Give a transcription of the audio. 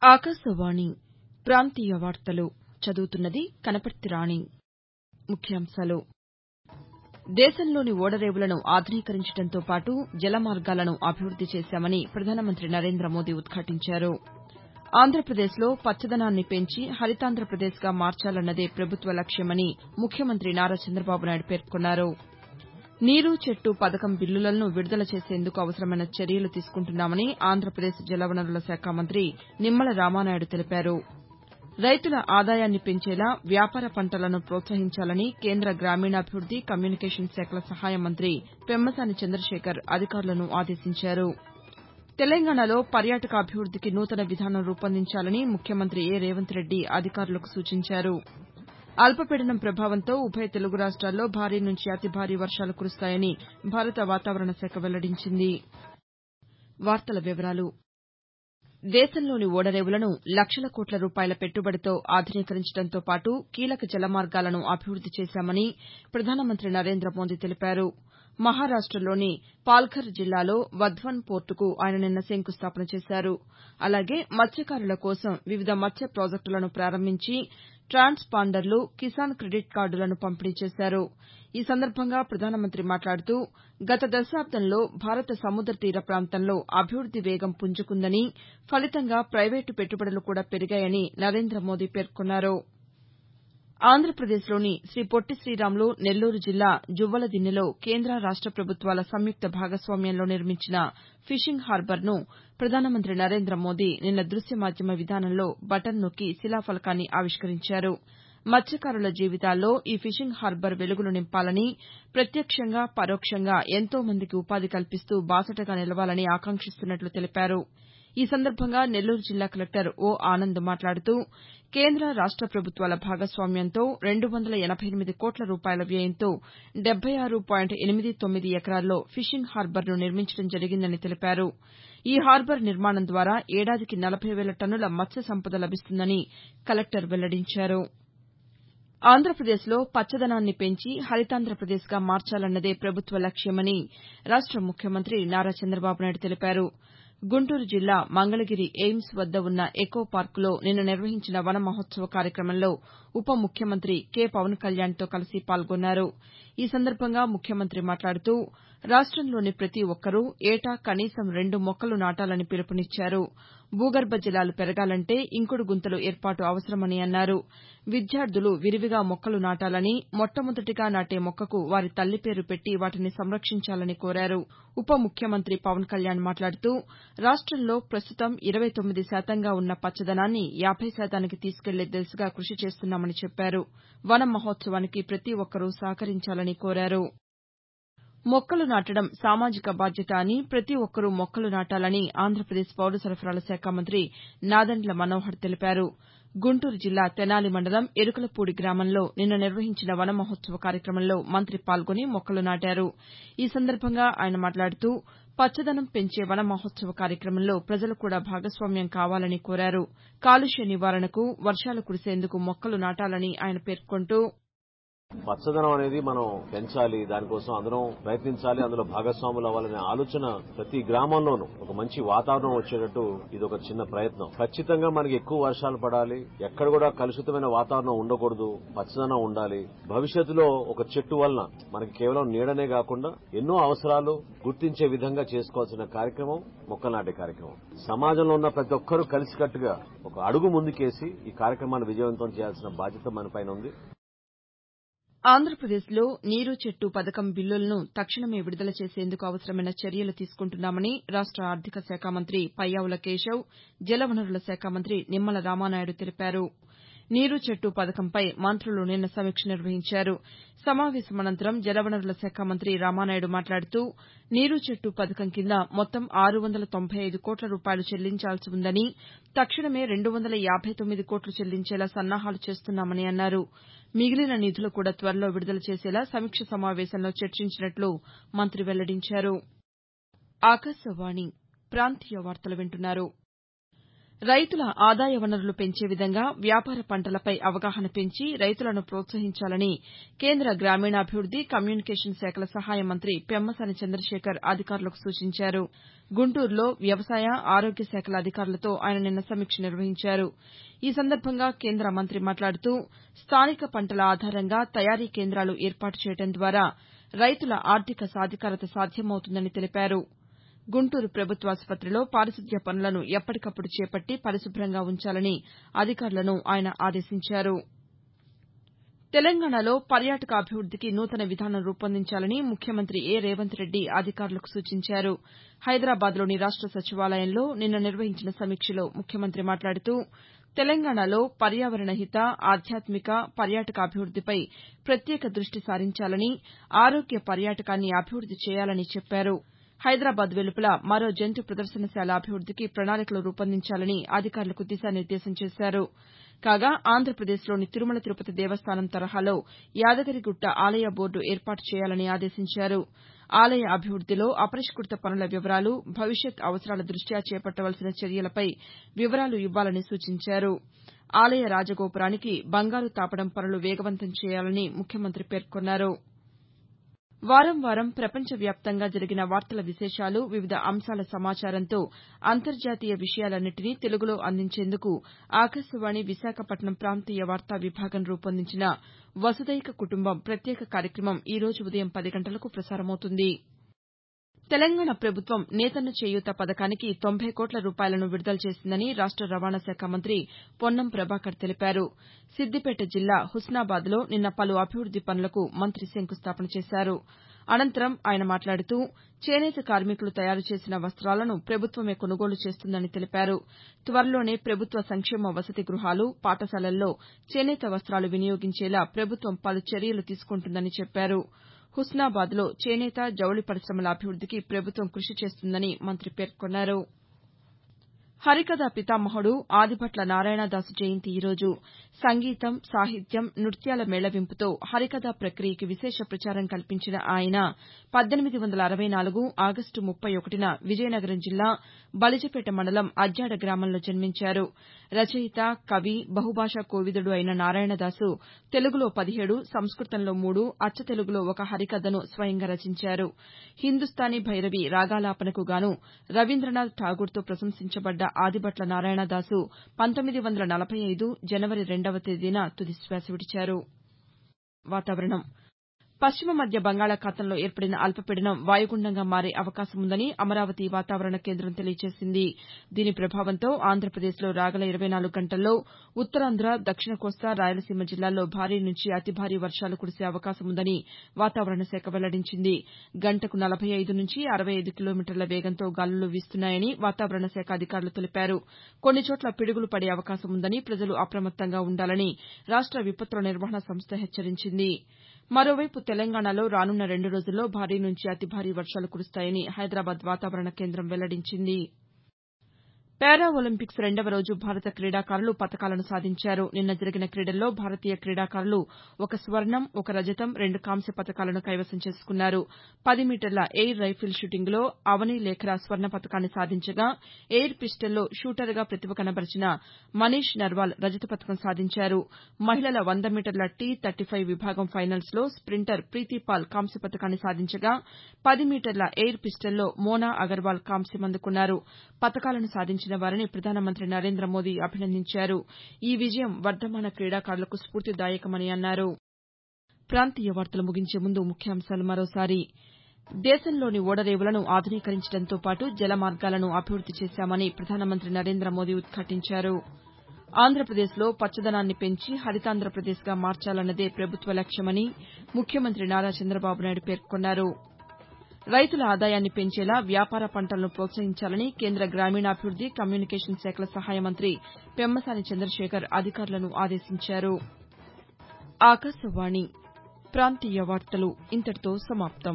ఆకాశవాణి ప్రాంతీయ వార్తలు చదువుతున్నది కనపర్తి రాణి ముఖ్యాంశాలు దేశంలోని ఓడరేవులను ఆధునీకరించడంతో పాటు జలమార్గాలను అభివృద్ది చేశామని ప్రధానమంత్రి నరేంద్ర మోదీ ఉద్ఘాటించారు ఆంధ్రప్రదేశ్లో పచ్చదనాన్ని పెంచి హరితాంధ్రప్రదేశ్గా మార్చాలన్నదే ప్రభుత్వ లక్ష్యమని ముఖ్యమంత్రి నారా చంద్రబాబు నాయుడు పేర్కొన్నారు నీరు చెట్టు పథకం బిల్లులను విడుదల చేసేందుకు అవసరమైన చర్యలు తీసుకుంటున్నామని ఆంధ్రప్రదేశ్ జలవనరుల శాఖ మంత్రి నిమ్మల రామానాయుడు తెలిపారు రైతుల ఆదాయాన్ని పెంచేలా వ్యాపార పంటలను ప్రోత్సహించాలని కేంద్ర గ్రామీణాభివృద్ది కమ్యూనికేషన్ శాఖల సహాయ మంత్రి పెమ్మసాని చంద్రశేఖర్ అధికారులను ఆదేశించారు తెలంగాణలో పర్యాటకాభివృద్దికి నూతన విధానం రూపొందించాలని ముఖ్యమంత్రి ఏ రేవంత్ రెడ్డి అధికారులకు సూచించారు అల్పపీడనం ప్రభావంతో ఉభయ తెలుగు రాష్ట్రాల్లో భారీ నుంచి అతి భారీ వర్షాలు కురుస్తాయని భారత వాతావరణ శాఖ వెల్లడించింది దేశంలోని ఓడరేవులను లక్షల కోట్ల రూపాయల పెట్టుబడితో ఆధునీకరించడంతో పాటు కీలక జలమార్గాలను అభివృద్ది చేశామని ప్రధానమంత్రి నరేంద్ర మోదీ తెలిపారు మహారాష్టలోని పాల్ఘర్ జిల్లాలో వధ్వన్ పోర్టుకు ఆయన నిన్న శంకుస్థాపన చేశారు అలాగే మత్స్యకారుల కోసం వివిధ మత్స్య ప్రాజెక్టులను ప్రారంభించి ట్రాన్స్ పాండర్లు కిసాన్ క్రెడిట్ కార్డులను పంపిణీ చేశారు ఈ సందర్భంగా ప్రధానమంత్రి మాట్లాడుతూ గత దశాబ్దంలో భారత సముద్ర తీర ప్రాంతంలో అభివృద్ది వేగం పుంజుకుందని ఫలితంగా ప్రైవేటు పెట్టుబడులు కూడా పెరిగాయని నరేంద్ర మోదీ పేర్కొన్నారు ఆంధ్రప్రదేశ్లోని శ్రీ పొట్టి శ్రీరాములు నెల్లూరు జిల్లా జువ్వలదిన్నెలో కేంద్ర రాష్ట ప్రభుత్వాల సంయుక్త భాగస్వామ్యంలో నిర్మించిన ఫిషింగ్ హార్బర్ను ప్రధానమంత్రి నరేంద్ర మోదీ నిన్న దృశ్య మాధ్యమ విధానంలో బటన్ నొక్కి శిలాఫలకాన్ని ఆవిష్కరించారు మత్స్యకారుల జీవితాల్లో ఈ ఫిషింగ్ హార్బర్ వెలుగులు నింపాలని ప్రత్యక్షంగా పరోక్షంగా ఎంతో మందికి ఉపాధి కల్పిస్తూ బాసటగా నిలవాలని ఆకాంక్షిస్తున్నట్లు తెలిపారు ఈ సందర్భంగా నెల్లూరు జిల్లా కలెక్టర్ ఓ ఆనంద్ మాట్లాడుతూ కేంద్ర రాష్ట ప్రభుత్వాల భాగస్వామ్యంతో రెండు వందల ఎనబై ఎనిమిది కోట్ల రూపాయల వ్యయంతో డెబ్బై ఆరు పాయింట్ ఎనిమిది తొమ్మిది ఎకరాల్లో ఫిషింగ్ హార్బర్ను నిర్మించడం జరిగిందని తెలిపారు ఈ హార్బర్ నిర్మాణం ద్వారా ఏడాదికి నలభై వేల టన్నుల మత్స్య సంపద లభిస్తుందని కలెక్టర్ వెల్లడించారు ఆంధ్రప్రదేశ్లో పచ్చదనాన్ని పెంచి హరితాంధ్రప్రదేశ్గా మార్చాలన్నదే ప్రభుత్వ లక్ష్యమని రాష్ట ముఖ్యమంత్రి నారా చంద్రబాబు నాయుడు తెలిపారు గుంటూరు జిల్లా మంగళగిరి ఎయిమ్స్ వద్ద ఉన్న ఎకో పార్కులో నిన్న నిర్వహించిన వన మహోత్సవ కార్యక్రమంలో ఉప ముఖ్యమంత్రి కె పవన్ కళ్యాణ్తో కలిసి పాల్గొన్నారు ఈ సందర్భంగా ముఖ్యమంత్రి మాట్లాడుతూ రాష్టంలోని ప్రతి ఒక్కరూ ఏటా కనీసం రెండు మొక్కలు నాటాలని పిలుపునిచ్చారు భూగర్భ జలాలు పెరగాలంటే ఇంకుడు గుంతలు ఏర్పాటు అవసరమని అన్నారు విద్యార్థులు విరివిగా మొక్కలు నాటాలని మొట్టమొదటిగా నాటే మొక్కకు వారి తల్లి పేరు పెట్టి వాటిని సంరక్షించాలని కోరారు ఉప ముఖ్యమంత్రి పవన్ కళ్యాణ్ మాట్లాడుతూ రాష్టంలో ప్రస్తుతం ఇరవై తొమ్మిది శాతంగా ఉన్న పచ్చదనాన్ని యాబై శాతానికి తీసుకెళ్లే దిశగా కృషి చేస్తున్నామని చెప్పారు వన మహోత్సవానికి ప్రతి ఒక్కరూ సహకరించాలని కోరారు మొక్కలు నాటడం సామాజిక బాధ్యత అని ప్రతి ఒక్కరూ మొక్కలు నాటాలని ఆంధ్రప్రదేశ్ పౌర సరఫరాల శాఖ మంత్రి నాదెండ్ల మనోహర్ తెలిపారు గుంటూరు జిల్లా తెనాలి మండలం ఎరుకలపూడి గ్రామంలో నిన్న నిర్వహించిన వన మహోత్సవ కార్యక్రమంలో మంత్రి పాల్గొని మొక్కలు నాటారు ఈ సందర్భంగా ఆయన మాట్లాడుతూ పచ్చదనం పెంచే వన మహోత్సవ కార్యక్రమంలో ప్రజలు కూడా భాగస్వామ్యం కావాలని కోరారు కాలుష్య నివారణకు వర్షాలు కురిసేందుకు మొక్కలు నాటాలని ఆయన పేర్కొంటూ పచ్చదనం అనేది మనం పెంచాలి దానికోసం అందరం ప్రయత్నించాలి అందులో భాగస్వాములు అవ్వాలనే ఆలోచన ప్రతి గ్రామంలోనూ ఒక మంచి వాతావరణం వచ్చేటట్టు ఇది ఒక చిన్న ప్రయత్నం ఖచ్చితంగా మనకి ఎక్కువ వర్షాలు పడాలి ఎక్కడ కూడా కలుషితమైన వాతావరణం ఉండకూడదు పచ్చదనం ఉండాలి భవిష్యత్తులో ఒక చెట్టు వలన మనకి కేవలం నీడనే కాకుండా ఎన్నో అవసరాలు గుర్తించే విధంగా చేసుకోవాల్సిన కార్యక్రమం మొక్కలు నాటే కార్యక్రమం సమాజంలో ఉన్న ప్రతి ఒక్కరూ కలిసికట్టుగా ఒక అడుగు ముందుకేసి ఈ కార్యక్రమాన్ని విజయవంతం చేయాల్సిన బాధ్యత మన పైన ఉంది ఆంధ్రప్రదేశ్లో నీరు చెట్టు పథకం బిల్లులను తక్షణమే విడుదల చేసేందుకు అవసరమైన చర్యలు తీసుకుంటున్నామని రాష్ట ఆర్థిక శాఖ మంత్రి పయ్యావుల కేశవ్ జలవనరుల శాఖ మంత్రి నిమ్మల రామానాయుడు తెలిపారు నీరు చెట్టు పథకంపై మంత్రులు నిన్న సమీక్ష నిర్వహించారు సమావేశం అనంతరం జలవనరుల శాఖ మంత్రి రామానాయుడు మాట్లాడుతూ నీరు చెట్టు పథకం కింద మొత్తం ఆరు వందల తొంభై ఐదు కోట్ల రూపాయలు చెల్లించాల్సి ఉందని తక్షణమే రెండు వందల యాబై తొమ్మిది కోట్లు చెల్లించేలా సన్నాహాలు చేస్తున్నామని అన్నారు మిగిలిన నిధులు కూడా త్వరలో విడుదల చేసేలా సమీక్ష సమావేశంలో చర్చించినట్లు మంత్రి వెల్లడించారు రైతుల ఆదాయ వనరులు పెంచే విధంగా వ్యాపార పంటలపై అవగాహన పెంచి రైతులను ప్రోత్సహించాలని కేంద్ర గ్రామీణాభివృద్ది కమ్యూనికేషన్ శాఖల సహాయ మంత్రి పెమ్మసాని చంద్రశేఖర్ అధికారులకు సూచించారు గుంటూరులో వ్యవసాయ ఆరోగ్య శాఖల అధికారులతో ఆయన నిన్న సమీక్ష నిర్వహించారు ఈ సందర్భంగా కేంద్ర మంత్రి మాట్లాడుతూ స్థానిక పంటల ఆధారంగా తయారీ కేంద్రాలు ఏర్పాటు చేయడం ద్వారా రైతుల ఆర్థిక సాధికారత సాధ్యమవుతుందని తెలిపారు గుంటూరు ప్రభుత్వాసుపత్రిలో పారిశుద్ధ్య పనులను ఎప్పటికప్పుడు చేపట్టి పరిశుభ్రంగా ఉంచాలని అధికారులను ఆయన ఆదేశించారు తెలంగాణలో పర్యాటకాభివృద్దికి నూతన విధానం రూపొందించాలని ముఖ్యమంత్రి ఏ రేవంత్ రెడ్డి అధికారులకు సూచించారు హైదరాబాద్లోని రాష్ట సచివాలయంలో నిన్న నిర్వహించిన సమీక్షలో ముఖ్యమంత్రి మాట్లాడుతూ తెలంగాణలో పర్యావరణ హిత ఆధ్యాత్మిక పర్యాటకాభివృద్దిపై ప్రత్యేక దృష్టి సారించాలని ఆరోగ్య పర్యాటకాన్ని అభివృద్ది చేయాలని చెప్పారు హైదరాబాద్ వెలుపల మరో జంతు ప్రదర్శనశాల అభివృద్దికి ప్రణాళికలు రూపొందించాలని అధికారులకు దిశానిర్దేశం చేశారు కాగా ఆంధ్రప్రదేశ్లోని తిరుమల తిరుపతి దేవస్థానం తరహాలో యాదగిరిగుట్ట ఆలయ బోర్డు ఏర్పాటు చేయాలని ఆదేశించారు ఆలయ అభివృద్దిలో అపరిష్కృత పనుల వివరాలు భవిష్యత్ అవసరాల దృష్ట్యా చేపట్టవలసిన చర్యలపై వివరాలు ఇవ్వాలని సూచించారు ఆలయ రాజగోపురానికి బంగారు తాపడం పనులు వేగవంతం చేయాలని ముఖ్యమంత్రి పేర్కొన్నారు వారం వారం ప్రపంచ వ్యాప్తంగా జరిగిన వార్తల విశేషాలు వివిధ అంశాల సమాచారంతో అంతర్జాతీయ విషయాలన్నింటినీ తెలుగులో అందించేందుకు ఆకాశవాణి విశాఖపట్నం ప్రాంతీయ వార్తా విభాగం రూపొందించిన వసుదైక కుటుంబం ప్రత్యేక కార్యక్రమం ఈ రోజు ఉదయం పది గంటలకు ప్రసారమవుతుంది తెలంగాణ ప్రభుత్వం నేతన్న చేయూత పథకానికి తొంభై కోట్ల రూపాయలను విడుదల చేసిందని రాష్ట రవాణా శాఖ మంత్రి పొన్నం ప్రభాకర్ తెలిపారు సిద్దిపేట జిల్లా హుస్నాబాద్లో నిన్న పలు అభివృద్ది పనులకు మంత్రి శంకుస్థాపన చేశారు అనంతరం ఆయన మాట్లాడుతూ చేనేత కార్మికులు తయారు చేసిన వస్తాలను ప్రభుత్వమే కొనుగోలు చేస్తుందని తెలిపారు త్వరలోనే ప్రభుత్వ సంక్షేమ వసతి గృహాలు పాఠశాలల్లో చేనేత వస్తాలు వినియోగించేలా ప్రభుత్వం పలు చర్యలు తీసుకుంటుందని చెప్పారు హుస్నాబాద్లో చేనేత జౌళి పరిశమల అభివృద్దికి ప్రభుత్వం కృషి చేస్తుందని మంత్రి పేర్కొన్నారు హరికథా పితామహుడు ఆదిభట్ల నారాయణదాసు జయంతి ఈ రోజు సంగీతం సాహిత్యం నృత్యాల మేళవింపుతో హరికథా ప్రక్రియకి విశేష ప్రచారం కల్పించిన ఆయన పద్దెనిమిది వందల అరవై నాలుగు ఆగస్టు ముప్పై ఒకటిన విజయనగరం జిల్లా బలిజపేట మండలం అజ్జాడ గ్రామంలో జన్మించారు రచయిత కవి బహుభాషా కోవిదుడు అయిన నారాయణదాసు తెలుగులో పదిహేడు సంస్కృతంలో మూడు అచ్చ తెలుగులో ఒక హరికథను స్వయంగా రచించారు హిందుస్థానీ భైరవి రాగాలాపనకు గాను రవీంద్రనాథ్ ఠాగూర్తో ప్రశంసించబడ్డ ఆదిభట్ల నారాయణదాసు పంతొమ్మిది వందల నలభై ఐదు జనవరి రెండవ తేదీన తుదిశ్వాస విడిచారు వాతావరణం పశ్చిమ మధ్య బంగాళాఖాతంలో ఏర్పడిన అల్పపీడనం వాయుగుండంగా మారే అవకాశం ఉందని అమరావతి వాతావరణ కేంద్రం తెలియజేసింది దీని ప్రభావంతో ఆంధ్రప్రదేశ్లో రాగల ఇరవై నాలుగు గంటల్లో ఉత్తరాంధ్ర దక్షిణ కోస్తా రాయలసీమ జిల్లాల్లో భారీ నుంచి అతి భారీ వర్షాలు కురిసే అవకాశం ఉందని వాతావరణ శాఖ వెల్లడించింది గంటకు నలభై ఐదు నుంచి అరవై ఐదు కిలోమీటర్ల వేగంతో గాలులు వీస్తున్నాయని వాతావరణ శాఖ అధికారులు తెలిపారు కొన్ని చోట్ల పిడుగులు పడే అవకాశం ఉందని ప్రజలు అప్రమత్తంగా ఉండాలని రాష్ట విపత్తుల నిర్వహణ సంస్థ హెచ్చరించింది మరోవైపు తెలంగాణలో రానున్న రెండు రోజుల్లో భారీ నుంచి అతి భారీ వర్షాలు కురుస్తాయని హైదరాబాద్ వాతావరణ కేంద్రం వెల్లడించింది పారా ఒలింపిక్స్ రెండవ రోజు భారత క్రీడాకారులు పతకాలను సాధించారు నిన్న జరిగిన క్రీడల్లో భారతీయ క్రీడాకారులు ఒక స్వర్ణం ఒక రజతం రెండు కాంస్య పతకాలను కైవసం చేసుకున్నారు పది మీటర్ల ఎయిర్ రైఫిల్ షూటింగ్లో అవని లేఖరా స్వర్ణ పతకాన్ని సాధించగా ఎయిర్ పిస్టల్లో షూటర్గా ప్రతిభ కనబరిచిన మనీష్ నర్వాల్ రజత పతకం సాధించారు మహిళల వంద మీటర్ల టీ థర్టీ ఫైవ్ విభాగం ఫైనల్స్లో స్పింటర్ ప్రీతిపాల్ కాంస్య పతకాన్ని సాధించగా పది మీటర్ల ఎయిర్ పిస్టల్లో మోనా అగర్వాల్ కాంస్యం అందుకున్నారు పతకాలను సాధించిన వారిని ప్రధానమంత్రి నరేంద్ర మోదీ అభినందించారు ఈ విజయం వర్ధమాన క్రీడాకారులకు స్ఫూర్తిదాయకమని అన్నారు ప్రాంతీయ వార్తలు ముగించే ముందు ముఖ్యాంశాలు మరోసారి దేశంలోని ఓడరేవులను ఆధునీకరించడంతో పాటు జల మార్గాలను అభివృద్ది చేశామని ప్రధానమంత్రి నరేంద్ర మోదీ ఉద్ఘాటించారు ఆంధ్రప్రదేశ్లో పచ్చదనాన్ని పెంచి హరితాంధ్రప్రదేశ్గా మార్చాలన్నదే ప్రభుత్వ లక్ష్యమని ముఖ్యమంత్రి నారా చంద్రబాబు నాయుడు పేర్కొన్నారు రైతుల ఆదాయాన్ని పెంచేలా వ్యాపార పంటలను ప్రోత్సహించాలని కేంద్ర గ్రామీణాభివృద్ది కమ్యూనికేషన్ శాఖల సహాయ మంత్రి పెమ్మసాని చంద్రశేఖర్ అధికారులను ఆదేశించారు ఆకాశవాణి ప్రాంతీయ వార్తలు ఇంతటితో సమాప్తం